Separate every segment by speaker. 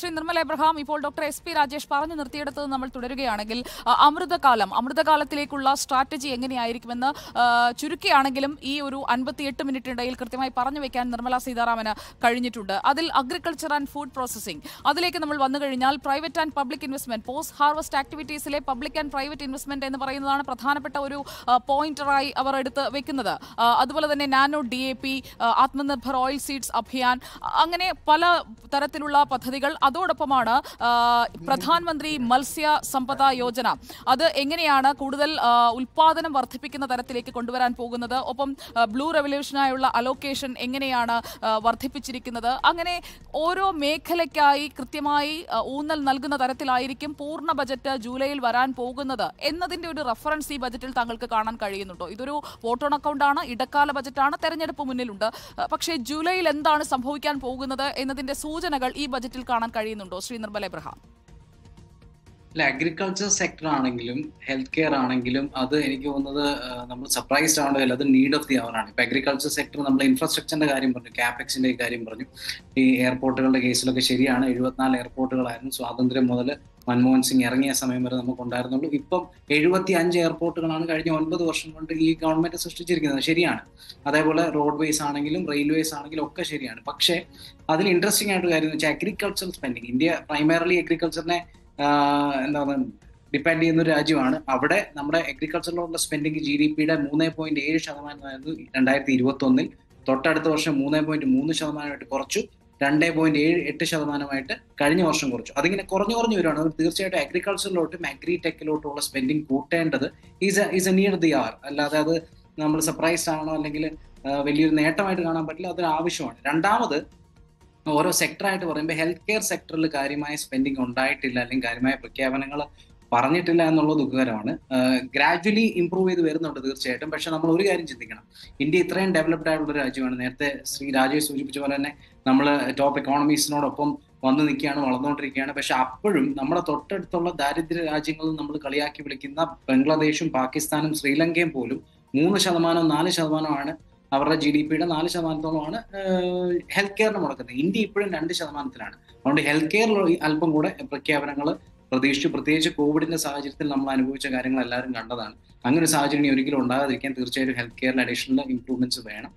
Speaker 1: ശ്രീ നിർമ്മല എബ്രഹാം ഇപ്പോൾ doctor S P Rajesh പറഞ്ഞു നിർത്തിയെടുത്തത് നമ്മൾ തുടരുകയാണെങ്കിൽ ആ, അമൃതകാലം അമൃതകാലത്തിലേക്കുള്ള സ്ട്രാറ്റജി എങ്ങനെയായിരിക്കുമെന്ന് ആ, ചുരുക്കിയാണെങ്കിലും ഈ ഒരു അൻപത്തിയെട്ട് മിനിറ്റിനിടയിൽ കൃത്യമായി പറഞ്ഞു വെക്കാൻ നിർമ്മല സീതാരാമന് കഴിഞ്ഞിട്ടുണ്ട് അതിൽ അഗ്രികൾച്ചർ ആൻഡ് ഫുഡ് പ്രോസസ്സിംഗ് അതിലേക്ക് നമ്മൾ വന്നു കഴിഞ്ഞാൽ private and public investment post harvest ആക്ടിവിറ്റീസിലെ പബ്ലിക് ആൻഡ് പ്രൈവറ്റ് ഇൻവെസ്റ്റ്മെന്റ് എന്ന് പറയുന്നതാണ് പ്രധാനപ്പെട്ട ഒരു ആ, പോയിന്ററായി അവർ എടുത്ത് വെക്കുന്നത് ആ, അതുപോലെ തന്നെ nano D A P Atmanirbhar oil seeds Abhiyan അ- അങ്ങനെ പല തരത്തിലുള്ള പദ്ധതികൾ അതോടൊപ്പമാണ് ആ, പ്രധാനമന്ത്രി മത്സ്യ സമ്പദ യോജന അത് എങ്ങനെയാണ് കൂടുതൽ ആ, ഉൽപാദനം വർദ്ധിപ്പിക്കുന്ന തരത്തിലേക്ക് കൊണ്ടുവരാൻ പോകുന്നത് ഒപ്പം ആ, ബ്ലൂ റെവല്യൂഷനായുള്ള അലോക്കേഷൻ എങ്ങനെയാണ് ആ, വർദ്ധിപ്പിച്ചിരിക്കുന്നത് അങ്ങനെ ഓരോ മേഖലയ്ക്കായി കൃത്യമായി ആ, ഊന്നൽ നൽകുന്ന തരത്തിലായിരിക്കും പൂർണ്ണ ബജറ്റ് ജൂലൈയിൽ വരാൻ പോകുന്നത് എന്നതിന്റെ ഒരു റെഫറൻസ് ഈ ബജറ്റിൽ താങ്കൾക്ക് കാണാൻ കഴിയുന്നുണ്ടോ ഇതൊരു വോട്ട് ഓൺ അക്കൗണ്ടാണ് ഇടക്കാല ബജറ്റാണ് തെരഞ്ഞെടുപ്പ് മുന്നിലുണ്ട് ആ, പക്ഷേ ജൂലൈയിൽ എന്താണ് സംഭവിക്കാൻ പോകുന്നത് എന്നതിന്റെ സൂചനകൾ ഈ ബജറ്റിൽ കാണാൻ കഴിയുന്നുണ്ടോ ശ്രീ നിർമ്മല എബ്രഹാം
Speaker 2: അല്ല അഗ്രികൾച്ചർ സെക്ടർ ആണെങ്കിലും ഹെൽത്ത് കെയർ ആണെങ്കിലും അത് എനിക്ക് തോന്നുന്നത് നമ്മൾ സർപ്രൈസ്ഡ് ആവണ്ടല്ലോ അത് നീഡ് ഓഫ് ദി അവർ ആണ് ഇപ്പൊ അഗ്രികൾച്ചർ സെക്ടർ നമ്മൾ ഇൻഫ്രാസ്ട്രക്ചറിന്റെ കാര്യം പറഞ്ഞു ക്യാപെക്സിന്റെ കാര്യം പറഞ്ഞു ഈ എയർപോർട്ടുകളുടെ കേസിലൊക്കെ ശരിയാണ് എഴുപത്തിനാല് എയർപോർട്ടുകളായിരുന്നു സ്വാതന്ത്ര്യം മുതൽ മൻമോഹൻ സിംഗ് ഇറങ്ങിയ സമയം വരെ നമുക്ക് ഉണ്ടായിരുന്നുള്ളൂ ഇപ്പം എഴുപത്തി അഞ്ച് എയർപോർട്ടുകളാണ് കഴിഞ്ഞ ഒൻപത് വർഷം കൊണ്ട് ഈ ഗവൺമെന്റ് സൃഷ്ടിച്ചിരിക്കുന്നത് ശരിയാണ് അതേപോലെ റോഡ് വേസ് ആണെങ്കിലും റെയിൽവേസ് ആണെങ്കിലും ഒക്കെ ശരിയാണ് പക്ഷേ അതിൽ ഇൻട്രസ്റ്റിംഗ് ആയിട്ട് കാര്യം എന്ന് വെച്ചാൽ അഗ്രികൾച്ചർ സ്പെൻഡിങ് ഇന്ത്യ പ്രൈമറിലി അഗ്രികൾച്ചറിനെ എന്താ പറയുക ഡിപ്പെൻഡ് ചെയ്യുന്ന ഒരു രാജ്യമാണ് അവിടെ നമ്മുടെ അഗ്രികൾച്ചറിലുള്ള സ്പെൻഡിങ് ജി ഡി പിയുടെ മൂന്ന് പോയിന്റ് ഏഴ് ശതമാനമായിരുന്നു രണ്ടായിരത്തി ഇരുപത്തി ഒന്നിൽ തൊട്ടടുത്ത വർഷം മൂന്ന് പോയിന്റ് മൂന്ന് ശതമാനമായിട്ട് കുറച്ചു രണ്ട് പോയിന്റ് ഏഴ് എട്ട് ശതമാനമായിട്ട് കഴിഞ്ഞ വർഷം കുറച്ചു അതിങ്ങനെ കുറഞ്ഞു കുറഞ്ഞു വരുവാണ് അത് തീർച്ചയായിട്ടും അഗ്രികൾച്ചറിലോട്ടും അഗ്രി ടെക്കിലോട്ടുള്ള സ്പെൻഡിങ് കൂട്ടേണ്ടത് is is a near the R അല്ലാതെ അത് നമ്മൾ സർപ്രൈസ്ഡ് ആണോ അല്ലെങ്കിൽ വലിയൊരു നേട്ടമായിട്ട് കാണാൻ പറ്റില്ല അതൊരു ആവശ്യമാണ് രണ്ടാമത് ഓരോ സെക്ടറായിട്ട് പറയുമ്പോൾ ഹെൽത്ത് കെയർ സെക്ടറിൽ കാര്യമായ സ്പെൻഡിങ് ഉണ്ടായിട്ടില്ല അല്ലെങ്കിൽ കാര്യമായ പ്രഖ്യാപനങ്ങൾ പറഞ്ഞിട്ടില്ല എന്നുള്ളത് ദുഃഖകരമാണ് ഗ്രാജുവലി ഇംപ്രൂവ് ചെയ്ത് വരുന്നുണ്ട് തീർച്ചയായിട്ടും പക്ഷെ നമ്മൾ ഒരു കാര്യം ചിന്തിക്കണം ഇന്ത്യ ഇത്രയും ഡെവലപ്ഡ് ആയിട്ടുള്ള രാജ്യമാണ് നേരത്തെ ശ്രീ രാജേഷ് സൂചിപ്പിച്ച പോലെ തന്നെ നമ്മൾ ടോപ്പ് എക്കോണമീസിനോടൊപ്പം വന്നു നിൽക്കുകയാണ് വളർന്നുകൊണ്ടിരിക്കുകയാണ് പക്ഷെ അപ്പോഴും നമ്മുടെ തൊട്ടടുത്തുള്ള ദാരിദ്ര്യ രാജ്യങ്ങളിൽ നമ്മൾ കളിയാക്കി വിളിക്കുന്ന ബംഗ്ലാദേശും പാകിസ്ഥാനും ശ്രീലങ്കയും പോലും മൂന്ന് ശതമാനം നാല് ശതമാനമാണ് അവരുടെ ജി ഡി പിയുടെ നാല് ശതമാനത്തോളമാണ് ഹെൽത്ത് കെയറിന് മുടക്കുന്നത് ഇന്ത്യ ഇപ്പോഴും രണ്ട് ശതമാനത്തിലാണ് അതുകൊണ്ട് ഹെൽത്ത് കെയറിൽ അല്പം കൂടെ പ്രഖ്യാപനങ്ങൾ പ്രതീക്ഷിച്ചു പ്രത്യേകിച്ച് കോവിഡിന്റെ സാഹചര്യത്തിൽ നമ്മൾ അനുഭവിച്ച കാര്യങ്ങൾ എല്ലാവരും കണ്ടതാണ് അങ്ങനെ ഒരു സാഹചര്യം ഇനി ഒരിക്കലും ഉണ്ടാകാതിരിക്കാൻ തീർച്ചയായിട്ടും ഹെൽത്ത് കെയറിൽ അഡീഷണൽ ഇംപ്രൂവ്മെന്റ്സ് വേണം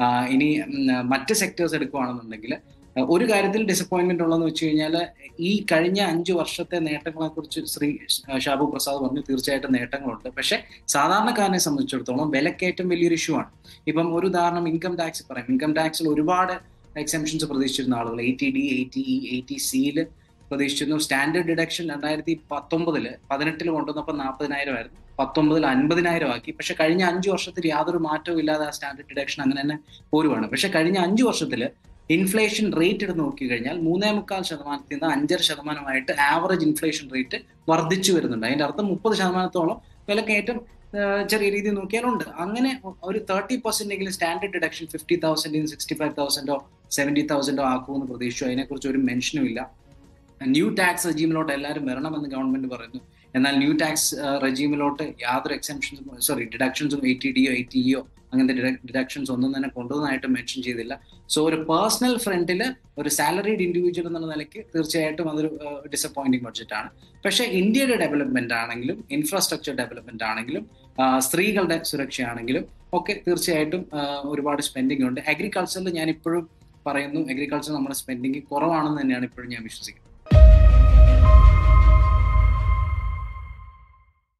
Speaker 2: ഈ മറ്റ് സെക്ടേഴ്സ് എടുക്കുകയാണെന്നുണ്ടെങ്കിൽ ഒരു കാര്യത്തിൽ ഡിസപ്പോയിന്റ്മെന്റ് ഉള്ളതെന്ന് വെച്ച് കഴിഞ്ഞാൽ ഈ കഴിഞ്ഞ അഞ്ചു വർഷത്തെ നേട്ടങ്ങളെ കുറിച്ച് ശ്രീ ഷാബു പ്രസാദ് പറഞ്ഞു തീർച്ചയായിട്ടും നേട്ടങ്ങളുണ്ട് പക്ഷെ സാധാരണക്കാരനെ സംബന്ധിച്ചിടത്തോളം വിലക്കയറ്റം വലിയൊരു ഇഷ്യൂ ആണ് ഇപ്പം ഒരു ഉദാഹരണം ഇൻകം ടാക്സ് പറയാം ഇൻകം ടാക്സിൽ ഒരുപാട് എക്സംഷൻസ് പ്രതീക്ഷിച്ചിരുന്ന ആളുകൾ A T D A T E A T സിയിൽ പ്രതീക്ഷിച്ചിരുന്നു സ്റ്റാൻഡേർഡ് ഡിഡക്ഷൻ രണ്ടായിരത്തി പത്തൊമ്പതില് പതിനെട്ടിൽ കൊണ്ടുവന്നപ്പോൾ നാൽപ്പതിനായിരം ആയിരുന്നു പത്തൊമ്പതിൽ അൻപതിനായിരം ആക്കി പക്ഷെ കഴിഞ്ഞ അഞ്ചു വർഷത്തിൽ യാതൊരു മാറ്റവും ഇല്ലാതെ ആ സ്റ്റാൻഡേർഡ് ഡിഡക്ഷൻ അങ്ങനെ തന്നെ പോരുവാണ് പക്ഷെ കഴിഞ്ഞ അഞ്ചു വർഷത്തിൽ ഇൻഫ്ലേഷൻ റേറ്റ് എടുത്ത് നോക്കി കഴിഞ്ഞാൽ മൂന്നേ മുക്കാൽ ശതമാനത്തിൽ നിന്ന് അഞ്ചര ശതമാനമായിട്ട് ആവറേജ് ഇൻഫ്ലേഷൻ റേറ്റ് വർദ്ധിച്ചു വരുന്നുണ്ട് അതിന്റെ അർത്ഥം മുപ്പത് ശതമാനത്തോളം വിലക്കയറ്റം ചെറിയ രീതിയിൽ നോക്കിയാലുണ്ട് അങ്ങനെ ഒരു തേർട്ടി പെർസെന്റ് എങ്കിലും സ്റ്റാൻഡേർഡ് ഡിഡക്ഷൻ ഫിഫ്റ്റി തൗസൻഡിൽ സിക്സ്റ്റി ഫൈവ് തൗസൻഡോ സെവൻറ്റി തൗസൻഡോ ആക്കുമെന്ന് പ്രതീക്ഷിച്ചു അതിനെക്കുറിച്ച് ഒരു മെൻഷനും ഇല്ല ന്യൂ ടാക്സ് റെജീമിലോട്ട് എല്ലാവരും വരണമെന്ന് ഗവൺമെന്റ് പറയുന്നു എന്നാൽ ന്യൂ ടാക്സ് റെജീമിലോട്ട് യാതൊരു എക്സംഷൻസും സോറി ഡിഡക്ഷൻസും എ ടി ഡിയോ എ ടി ഇയോ അങ്ങനത്തെ ഡിഡക്ഷൻസ് ഒന്നും തന്നെ കൊണ്ടുവന്നതായിട്ട് മെൻഷൻ ചെയ്തില്ല സോ ഒരു പേഴ്സണൽ ഫ്രണ്ടിൽ ഒരു സാലറീഡ് ഇൻഡിവിജ്വൽ എന്നുള്ള നിലയ്ക്ക് തീർച്ചയായിട്ടും അതൊരു ഡിസപ്പോയിന്റിംഗ് ബഡ്ജറ്റ് ആണ് പക്ഷേ ഇന്ത്യയുടെ ഡെവലപ്മെന്റ് ആണെങ്കിലും ഇൻഫ്രാസ്ട്രക്ചർ ഡെവലപ്മെന്റ് ആണെങ്കിലും സ്ത്രീകളുടെ സുരക്ഷയാണെങ്കിലും ഒക്കെ തീർച്ചയായിട്ടും ഒരുപാട് സ്പെൻഡിങ് ഉണ്ട് അഗ്രികൾച്ചറിൽ ഞാൻ ഇപ്പോഴും പറയുന്നു അഗ്രികൾച്ചർ നമ്മുടെ സ്പെൻഡിങ് കുറവാണെന്ന് തന്നെയാണ് ഇപ്പോഴും ഞാൻ വിശ്വസിക്കുന്നത്